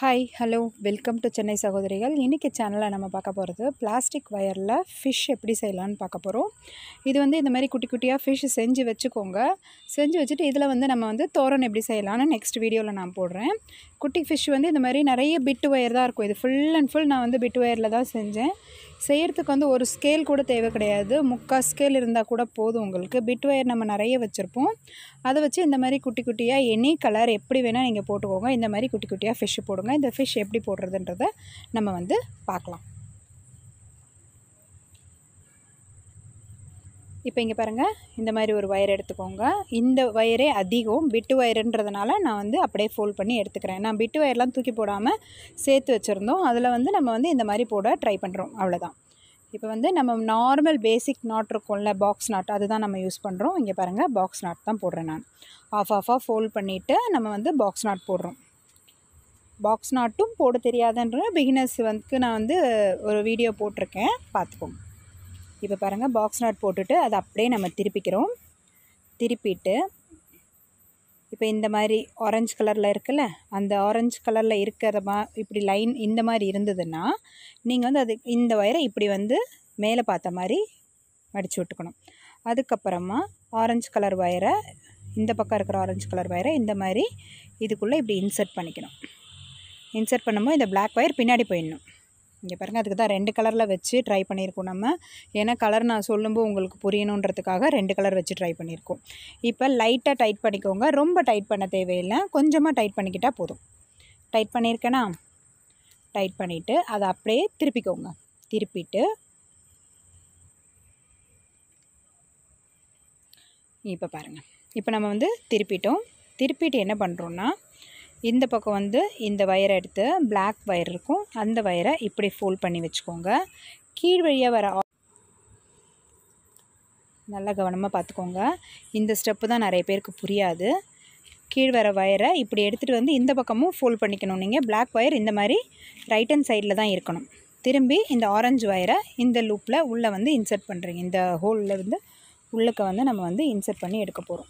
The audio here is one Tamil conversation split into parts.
hi hello welcome to Chennai சகோதரிகள் இன்றைக்கி சேனலில் நம்ம பார்க்க போகிறது பிளாஸ்டிக் வயரில் ஃபிஷ் எப்படி செய்யலான்னு பார்க்க போகிறோம் இது வந்து இந்த மாதிரி குட்டி குட்டியாக ஃபிஷ் செஞ்சு வச்சுக்கோங்க செஞ்சு வச்சுட்டு இதில் வந்து நம்ம வந்து தோரன் எப்படி செய்யலான்னு நெக்ஸ்ட் வீடியோவில் நான் போடுறேன் குட்டி ஃபிஷ் வந்து இந்த மாதிரி நிறைய பிட்டு ஒயர் தான் இருக்கும் இது ஃபுல் அண்ட் ஃபுல் நான் வந்து பிட்டு ஒயரில் தான் செஞ்சேன் செய்கிறதுக்கு வந்து ஒரு ஸ்கேல் கூட தேவை கிடையாது முக்கால் ஸ்கேல் இருந்தால் கூட போதும் உங்களுக்கு பிட் ஒயர் நம்ம நிறைய வச்சுருப்போம் அதை வச்சு இந்த மாதிரி குட்டி குட்டியாக எனி கலர் எப்படி வேணால் நீங்கள் போட்டுக்கோங்க இந்த மாதிரி குட்டி குட்டியாக ஃபிஷ் போடுங்க இந்த ஃபிஷ் எப்படி போடுறதுன்றத நம்ம வந்து பார்க்கலாம் இப்போ இங்கே பாருங்கள் இந்த மாதிரி ஒரு ஒயர் எடுத்துக்கோங்க இந்த ஒயரே அதிகம் பிட்டு ஒயருன்றதுனால நான் வந்து அப்படியே ஃபோல்ட் பண்ணி எடுத்துக்கிறேன் நான் பிட்டு ஒயர்லாம் தூக்கி போடாமல் சேர்த்து வச்சுருந்தோம் அதில் வந்து நம்ம வந்து இந்த மாதிரி போட ட்ரை பண்ணுறோம் அவ்வளோதான் இப்போ வந்து நம்ம நார்மல் பேசிக் நாட் இருக்கும்ல பாக்ஸ் நாட் அதுதான் நம்ம யூஸ் பண்ணுறோம் இங்கே பாருங்கள் பாக்ஸ் நாட் தான் போடுறேன் நான் ஆஃப் ஆஃபாக ஃபோல்ட் பண்ணிவிட்டு நம்ம வந்து பாக்ஸ் நாட் போடுறோம் பாக்ஸ் நாட்டும் போட தெரியாதுன்ற பிகினர்ஸ் வந்து நான் வந்து ஒரு வீடியோ போட்டிருக்கேன் பார்த்துக்கோங்க இப்போ பாருங்கள் பாக்ஸ் நாட் போட்டுட்டு அதை அப்படியே நம்ம திருப்பிக்கிறோம் திருப்பிட்டு இப்போ இந்த மாதிரி ஆரஞ்சு கலரில் இருக்குல்ல அந்த ஆரஞ்சு கலரில் இருக்கிற மா இப்படி லைன் இந்த மாதிரி இருந்ததுன்னா நீங்கள் வந்து அது இந்த ஒயரை இப்படி வந்து மேலே பார்த்த மாதிரி மடித்து விட்டுக்கணும் அதுக்கப்புறமா ஆரஞ்சு கலர் ஒயரை இந்த பக்கம் இருக்கிற ஆரஞ்சு கலர் ஒயரை இந்த மாதிரி இதுக்குள்ளே இப்படி இன்சர்ட் பண்ணிக்கணும் இன்சர்ட் பண்ணும்போது இந்த பிளாக் ஒயர் பின்னாடி போயிடணும் இங்கே பாருங்கள் அதுக்கு தான் ரெண்டு கலரில் வச்சு ட்ரை பண்ணியிருக்கோம் நம்ம ஏன்னா கலர் நான் சொல்லும்போது உங்களுக்கு புரியணுன்றதுக்காக ரெண்டு கலர் வச்சு ட்ரை பண்ணியிருக்கோம் இப்போ லைட்டாக டைட் பண்ணிக்கோங்க ரொம்ப டைட் பண்ண தேவையில்லை கொஞ்சமாக டைட் பண்ணிக்கிட்டால் போதும் டைட் பண்ணியிருக்கேனா டைட் பண்ணிவிட்டு அதை அப்படியே திருப்பிக்கோங்க திருப்பிட்டு இப்போ பாருங்கள் இப்போ நம்ம வந்து திருப்பிட்டோம் திருப்பிட்டு என்ன பண்ணுறோன்னா இந்த பக்கம் வந்து இந்த வயரை எடுத்து பிளாக் வயர் இருக்கும் அந்த வயரை இப்படி ஃபோல்ட் பண்ணி வச்சுக்கோங்க கீழ் வழியாக வர நல்லா கவனமாக பார்த்துக்கோங்க இந்த ஸ்டெப்பு தான் நிறைய பேருக்கு புரியாது கீழ் வர வயரை இப்படி எடுத்துகிட்டு வந்து இந்த பக்கமும் ஃபோல்ட் பண்ணிக்கணும் நீங்கள் பிளாக் ஒயர் இந்த மாதிரி ரைட் ஹேண்ட் சைடில் தான் இருக்கணும் திரும்பி இந்த ஆரஞ்சு வயரை இந்த லூப்பில் உள்ளே வந்து இன்சர்ட் பண்ணுறீங்க இந்த ஹோலில் வந்து உள்ளுக்க வந்து நம்ம வந்து இன்சர்ட் பண்ணி எடுக்க போகிறோம்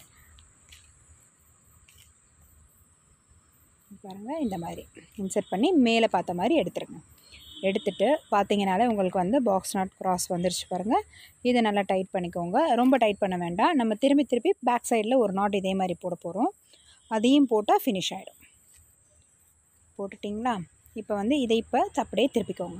பாருங்கள் இந்த மாதிரி இன்சர்ட் பண்ணி மேலே பார்த்த மாதிரி எடுத்துருங்க எடுத்துட்டு பார்த்தீங்கனாலே உங்களுக்கு வந்து பாக்ஸ் நாட் க்ராஸ் வந்துருச்சு பாருங்கள் இதை நல்லா டைட் பண்ணிக்கோங்க ரொம்ப டைட் பண்ண வேண்டாம் நம்ம திரும்பி திருப்பி பேக் சைடில் ஒரு நாட் இதே மாதிரி போட போகிறோம் அதையும் போட்டால் ஃபினிஷ் ஆகிடும் போட்டுட்டிங்களா இப்போ வந்து இதை இப்போ அப்படியே திருப்பிக்கோங்க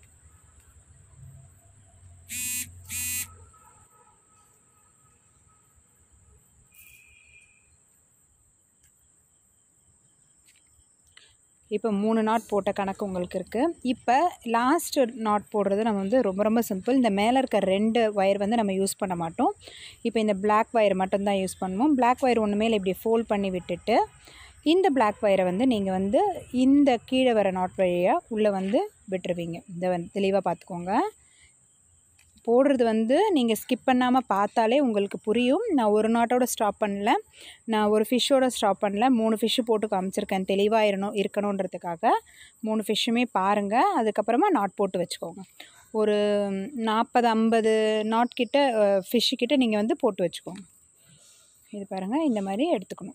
இப்போ மூணு நாட் போட்ட கணக்கு உங்களுக்கு இருக்குது இப்போ லாஸ்ட் நாட் போடுறது நம்ம வந்து ரொம்ப ரொம்ப சிம்பிள் இந்த மேலே இருக்க ரெண்டு ஒயர் வந்து நம்ம யூஸ் பண்ண மாட்டோம் இப்போ இந்த பிளாக் ஒயர் மட்டும்தான் யூஸ் பண்ணுவோம் பிளாக் ஒயர் ஒன்று மேலே இப்படி ஃபோல்ட் பண்ணி விட்டுட்டு இந்த பிளாக் ஒயரை வந்து நீங்கள் வந்து இந்த கீழே வர நாட் வழியாக உள்ளே வந்து விட்டுருவீங்க இதை வந்து தெளிவாக பார்த்துக்கோங்க போடுறது வந்து நீங்கள் ஸ்கிப் பண்ணாமல் பார்த்தாலே உங்களுக்கு புரியும் நான் ஒரு நாட்டோட ஸ்டாப் பண்ணல நான் ஒரு ஃபிஷ்ஷோட ஸ்டாப் பண்ணல மூணு ஃபிஷ்ஷு போட்டு காமிச்சிருக்கேன் தெளிவாக இருக்கணும் இருக்கணுன்றதுக்காக மூணு ஃபிஷ்ஷுமே பாருங்கள் அதுக்கப்புறமா நாட் போட்டு வச்சுக்கோங்க ஒரு நாற்பது ஐம்பது நாட் கிட்ட ஃபிஷ்ஷு கிட்ட நீங்கள் வந்து போட்டு வச்சுக்கோங்க இது பாருங்கள் இந்த மாதிரி எடுத்துக்கணும்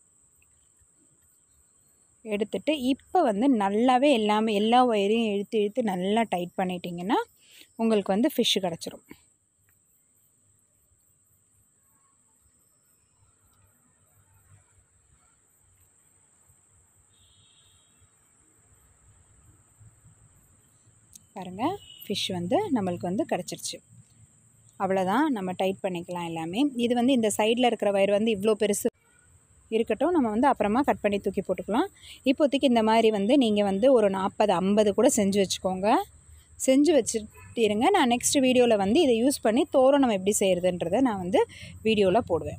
எடுத்துட்டு இப்போ வந்து நல்லாவே எல்லாமே எல்லா ஒயரையும் இழுத்து இழுத்து நல்லா டைட் பண்ணிட்டீங்கன்னா உங்களுக்கு வந்து ஃபிஷ்ஷு கிடச்சிரும் பாருங்கள் ஃபிஷ் வந்து நம்மளுக்கு வந்து கிடச்சிருச்சு அவ்வளோதான் நம்ம டைட் பண்ணிக்கலாம் எல்லாமே இது வந்து இந்த சைடில் இருக்கிற வயர் வந்து இவ்வளோ பெருசு இருக்கட்டும் நம்ம வந்து அப்புறமா கட் பண்ணி தூக்கி போட்டுக்கலாம் இப்போதைக்கு இந்த மாதிரி வந்து நீங்கள் வந்து ஒரு நாற்பது ஐம்பது கூட செஞ்சு வச்சுக்கோங்க செஞ்சு வச்சுட்டு இருங்க நான் நெக்ஸ்ட் வீடியோவில் வந்து இதை யூஸ் பண்ணி தோரணம் எப்படி செய்கிறதுன்றதை நான் வந்து வீடியோவில் போடுவேன்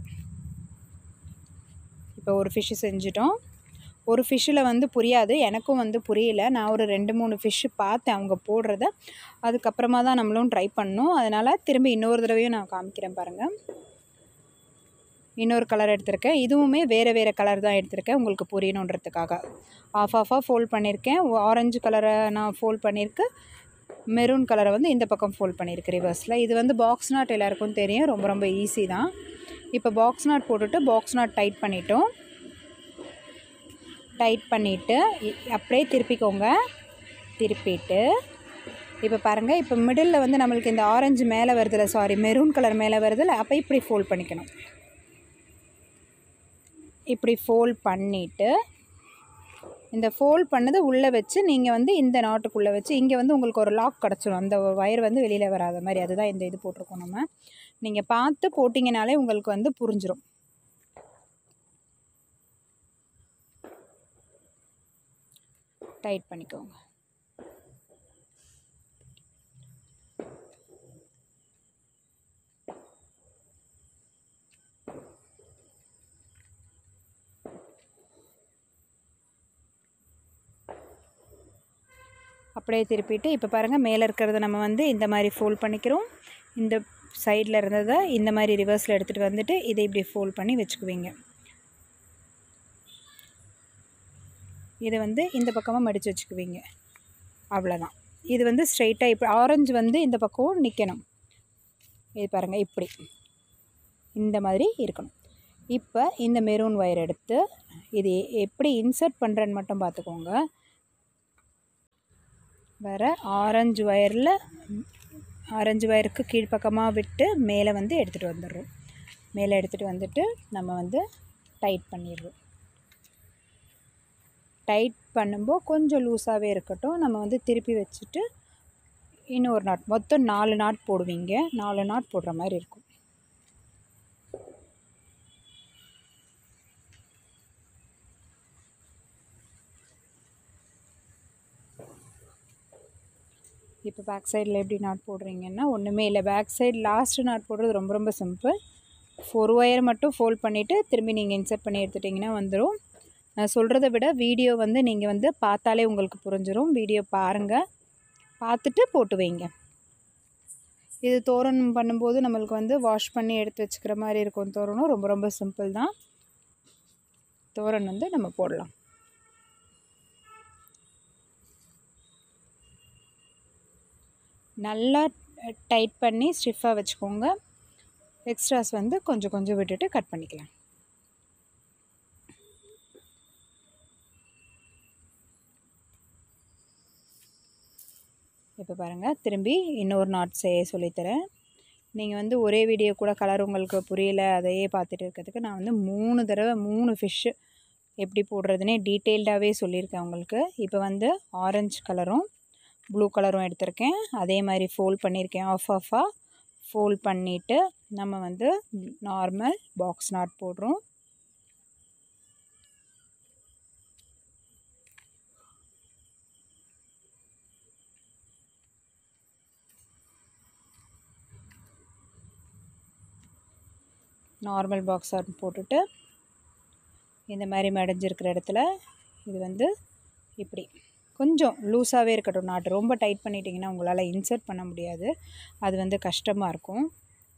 இப்போ ஒரு ஃபிஷ்ஷு செஞ்சிட்டோம் ஒரு ஃபிஷ்ஷில் வந்து புரியாது எனக்கும் வந்து புரியல நான் ஒரு ரெண்டு மூணு ஃபிஷ்ஷு பார்த்தேன் அவங்க போடுறத அதுக்கப்புறமா தான் நம்மளும் ட்ரை பண்ணோம் அதனால் திரும்பி இன்னொரு தடவையும் நான் காமிக்கிறேன் பாருங்கள் இன்னொரு கலர் எடுத்திருக்கேன் இதுவுமே வேறு வேறு கலர் தான் எடுத்திருக்கேன் உங்களுக்கு புரியணுன்றதுக்காக ஆஃப் ஆஃபாக ஃபோல்ட் பண்ணியிருக்கேன் ஆரஞ்சு கலரை நான் ஃபோல்ட் பண்ணியிருக்கு மெரூன் கலரை வந்து இந்த பக்கம் ஃபோல்ட் பண்ணியிருக்கு ரிவர்ஸில் இது வந்து பாக்ஸ் நாட் எல்லாருக்கும் தெரியும் ரொம்ப ரொம்ப ஈஸி தான் இப்போ பாக்ஸ் நாட் போட்டுட்டு பாக்ஸ் நாட் டைட் பண்ணிட்டோம் டைட் பண்ணிவிட்டு அப்படியே திருப்பிக்கோங்க திருப்பிட்டு இப்போ பாருங்கள் இப்போ மிடில் வந்து நம்மளுக்கு இந்த ஆரஞ்சு மேலே வருதுல்ல சாரி மெரூன் கலர் மேலே வருதுல்ல அப்போ இப்படி ஃபோல்ட் பண்ணிக்கணும் இப்படி ஃபோல்ட் பண்ணிவிட்டு இந்த ஃபோல்ட் பண்ணது உள்ளே வச்சு நீங்கள் வந்து இந்த நாட்டுக்குள்ளே வச்சு இங்கே வந்து உங்களுக்கு ஒரு லாக் கிடச்சிரும் அந்த ஒயர் வந்து வெளியில் வராத மாதிரி அதுதான் இந்த இது போட்டிருக்கோம் நம்ம நீங்கள் பார்த்து போட்டிங்கனாலே உங்களுக்கு வந்து புரிஞ்சிடும் டைட் பண்ணிக்கோங்க அப்படியே திருப்பிட்டு இப்போ பாருங்கள் மேலே இருக்கிறத நம்ம வந்து இந்த மாதிரி ஃபோல்ட் பண்ணிக்கிறோம் இந்த சைடில் இருந்ததை இந்த மாதிரி ரிவர்ஸில் எடுத்துகிட்டு வந்துட்டு இதை இப்படி ஃபோல்ட் பண்ணி வச்சுக்குவீங்க இதை வந்து இந்த பக்கமாக மடித்து வச்சுக்குவீங்க அவ்வளோதான் இது வந்து ஸ்ட்ரைட்டாக இப்போ ஆரஞ்சு வந்து இந்த பக்கம் நிற்கணும் இது பாருங்கள் இப்படி இந்த மாதிரி இருக்கணும் இப்போ இந்த மெரூன் ஒயர் எடுத்து இது எப்படி இன்சர்ட் பண்ணுறேன்னு மட்டும் பார்த்துக்கோங்க வர ஆரஞ்சு ஒயரில் ஆரஞ்சு ஒயருக்கு கீழ்ப்பக்கமாக விட்டு மேலே வந்து எடுத்துகிட்டு வந்துடுறோம் மேலே எடுத்துகிட்டு வந்துட்டு நம்ம வந்து டைட் பண்ணிடுறோம் டைட் பண்ணும்போது கொஞ்சம் லூஸாகவே இருக்கட்டும் நம்ம வந்து திருப்பி வச்சுட்டு இன்னொரு நாட் மொத்தம் நாலு நாட் போடுவீங்க நாலு நாட் போடுற மாதிரி இருக்கும் இப்போ பேக் சைடில் எப்படி நாட் போடுறீங்கன்னா ஒன்றுமே இல்லை பேக் சைடு லாஸ்ட் நாட் போடுறது ரொம்ப ரொம்ப சிம்பிள் ஒரு ஒயர் மட்டும் ஃபோல்ட் பண்ணிவிட்டு திரும்பி நீங்கள் இன்சர்ட் பண்ணி எடுத்துட்டிங்கன்னா வந்துடும் நான் சொல்கிறத விட வீடியோ வந்து நீங்கள் வந்து பார்த்தாலே உங்களுக்கு புரிஞ்சிடும் வீடியோ பாருங்கள் பார்த்துட்டு போட்டு வைங்க இது தோரணம் பண்ணும்போது நம்மளுக்கு வந்து வாஷ் பண்ணி எடுத்து வச்சுக்கிற மாதிரி இருக்கும் தோரணம் ரொம்ப ரொம்ப சிம்பிள் தான் தோரண் வந்து நம்ம போடலாம் நல்லா டைட் பண்ணி ஸ்டிஃபாக வச்சுக்கோங்க எக்ஸ்ட்ராஸ் வந்து கொஞ்சம் கொஞ்சம் விட்டுட்டு கட் பண்ணிக்கலாம் இப்போ பாருங்கள் திரும்பி இன்னொரு நாட் செய்ய சொல்லித்தரேன் நீங்கள் வந்து ஒரே வீடியோ கூட கலர் உங்களுக்கு புரியல அதையே பார்த்துட்டு இருக்கிறதுக்கு நான் வந்து மூணு தடவை மூணு ஃபிஷ்ஷு எப்படி போடுறதுனே டீட்டெயில்டாகவே சொல்லியிருக்கேன் உங்களுக்கு இப்போ வந்து ஆரஞ்சு கலரும் ப்ளூ கலரும் எடுத்திருக்கேன் அதே மாதிரி ஃபோல்ட் பண்ணியிருக்கேன் ஆஃப் ஆஃபாக ஃபோல்ட் பண்ணிவிட்டு நம்ம வந்து நார்மல் பாக்ஸ் நாட் போடுறோம் நார்மல் பாக்ஸ் நாட் போட்டுட்டு இந்த மாதிரி மடைஞ்சிருக்கிற இடத்துல இது வந்து இப்படி கொஞ்சம் லூஸாகவே இருக்கட்டும் நாட்டு ரொம்ப டைட் பண்ணிட்டீங்கன்னா உங்களால் இன்சர்ட் பண்ண முடியாது அது வந்து கஷ்டமாக இருக்கும்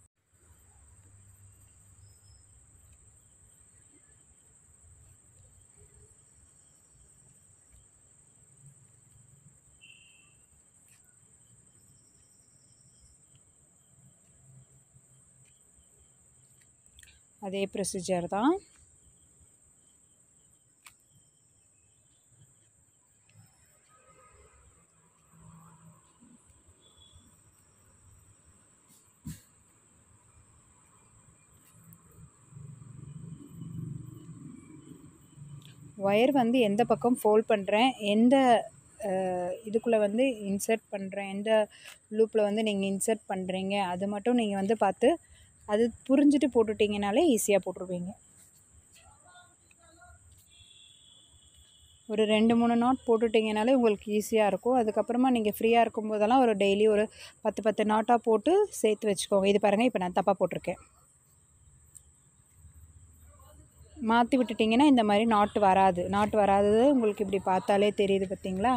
அதே ப்ரொசீஜர் தான் ஒயர் வந்து எந்த பக்கம் ஃபோல்ட் பண்ணுறேன் எந்த இதுக்குள்ளே வந்து இன்சர்ட் பண்ணுறேன் எந்த லூப்பில் வந்து நீங்கள் இன்சர்ட் பண்ணுறீங்க அது மட்டும் நீங்கள் வந்து பார்த்து அது புரிஞ்சுட்டு போட்டுட்டிங்கனாலே ஈஸியாக போட்டுருவீங்க ஒரு ரெண்டு மூணு நாட் போட்டுட்டிங்கனாலே உங்களுக்கு ஈஸியாக இருக்கும் அதுக்கப்புறமா நீங்கள் ஃப்ரீயாக இருக்கும் போதெல்லாம் ஒரு டெய்லி ஒரு பத்து பத்து நாட்டாக போட்டு சேர்த்து வச்சுக்கோங்க இது பாருங்கள் இப்போ நான் தப்பாக போட்டிருக்கேன் மாற்றி விட்டுட்டிங்கன்னா இந்த மாதிரி நாட்டு வராது நாட்டு வராதது உங்களுக்கு இப்படி பார்த்தாலே தெரியுது பார்த்தீங்களா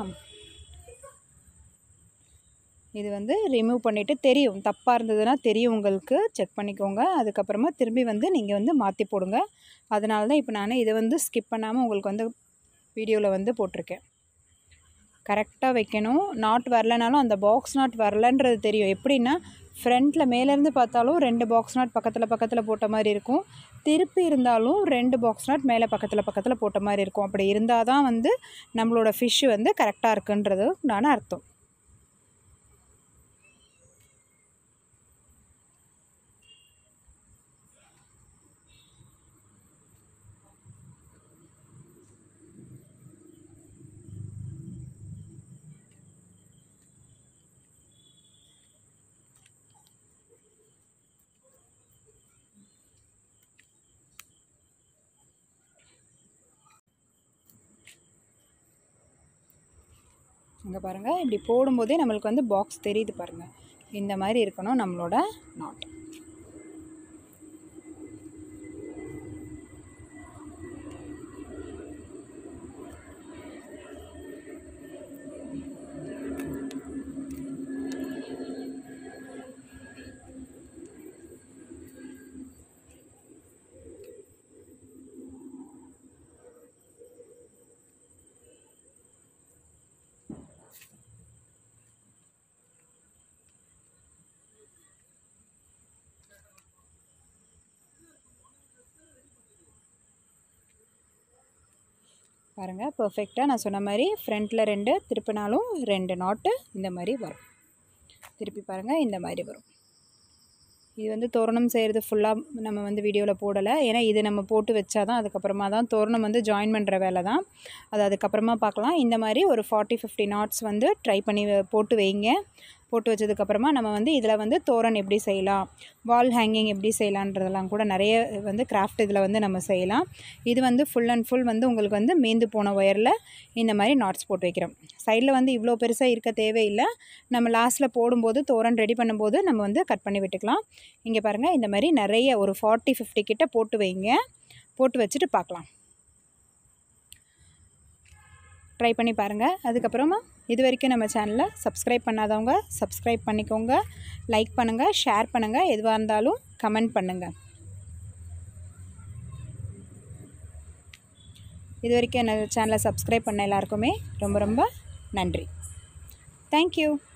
இது வந்து ரிமூவ் பண்ணிவிட்டு தெரியும் தப்பாக இருந்ததுன்னா தெரியும் உங்களுக்கு செக் பண்ணிக்கோங்க அதுக்கப்புறமா திரும்பி வந்து நீங்கள் வந்து மாற்றி போடுங்க அதனால தான் இப்போ நான் இதை வந்து ஸ்கிப் பண்ணாமல் உங்களுக்கு வந்து வீடியோவில் வந்து போட்டிருக்கேன் கரெக்டாக வைக்கணும் நாட் வரலனாலும் அந்த பாக்ஸ் நாட் வரலன்றது தெரியும் எப்படின்னா ஃப்ரண்ட்டில் மேலேருந்து பார்த்தாலும் ரெண்டு பாக்ஸ் நாட் பக்கத்தில் பக்கத்தில் போட்ட மாதிரி இருக்கும் திருப்பி இருந்தாலும் ரெண்டு பாக்ஸ் நாட் மேலே பக்கத்தில் பக்கத்தில் போட்ட மாதிரி இருக்கும் அப்படி இருந்தால் தான் வந்து நம்மளோட ஃபிஷ்ஷு வந்து கரெக்டாக இருக்குன்றது நான் அர்த்தம் இங்கே பாருங்கள் இப்படி போடும்போதே நம்மளுக்கு வந்து பாக்ஸ் தெரியுது பாருங்கள் இந்த மாதிரி இருக்கணும் நம்மளோட நாட் பாருங்கள் பர்ஃபெக்டாக நான் சொன்ன மாதிரி ஃப்ரண்ட்டில் ரெண்டு திருப்பினாலும் ரெண்டு நாட்டு இந்த மாதிரி வரும் திருப்பி பாருங்கள் இந்த மாதிரி வரும் இது வந்து தோரணம் செய்கிறது ஃபுல்லாக நம்ம வந்து வீடியோவில் போடலை ஏன்னா இது நம்ம போட்டு வச்சா தான் அதுக்கப்புறமா தான் தோரணம் வந்து ஜாயின் பண்ணுற வேலை தான் அது அதுக்கப்புறமா பார்க்கலாம் இந்த மாதிரி ஒரு ஃபார்ட்டி ஃபிஃப்டி நாட்ஸ் வந்து ட்ரை பண்ணி வ- போட்டு வைங்க போட்டு வச்சதுக்கப்புறமா நம்ம வந்து இதில் வந்து தோரண் எப்படி செய்யலாம் வால் ஹேங்கிங் எப்படி செய்யலான்றதெல்லாம் கூட நிறைய வந்து கிராஃப்ட் இதில் வந்து நம்ம செய்யலாம் இது வந்து ஃபுல் அண்ட் ஃபுல் வந்து உங்களுக்கு வந்து மேந்து போன ஒயரில் இந்த மாதிரி நாட்ஸ் போட்டு வைக்கிறோம் சைடில் வந்து இவ்வளோ பெருசாக இருக்க தேவையில்லை நம்ம லாஸ்ட்டில் போடும்போது தோரண் ரெடி பண்ணும்போது நம்ம வந்து கட் பண்ணி விட்டுக்கலாம் இங்கே பாருங்கள் இந்த மாதிரி நிறைய ஒரு ஃபார்ட்டி ஃபிஃப்டி கிட்ட போட்டு வைங்க போட்டு வச்சுட்டு பார்க்கலாம் ட்ரை பண்ணி பாருங்கள் அதுக்கப்புறமா இது வரைக்கும் நம்ம சேனலை சப்ஸ்கிரைப் பண்ணாதவங்க சப்ஸ்கிரைப் பண்ணிக்கோங்க லைக் பண்ணுங்கள் ஷேர் பண்ணுங்கள் எதுவாக இருந்தாலும் கமெண்ட் பண்ணுங்கள் இது வரைக்கும் என்னோட சேனலை சப்ஸ்கிரைப் பண்ண எல்லாருக்குமே ரொம்ப ரொம்ப நன்றி தேங்க்யூ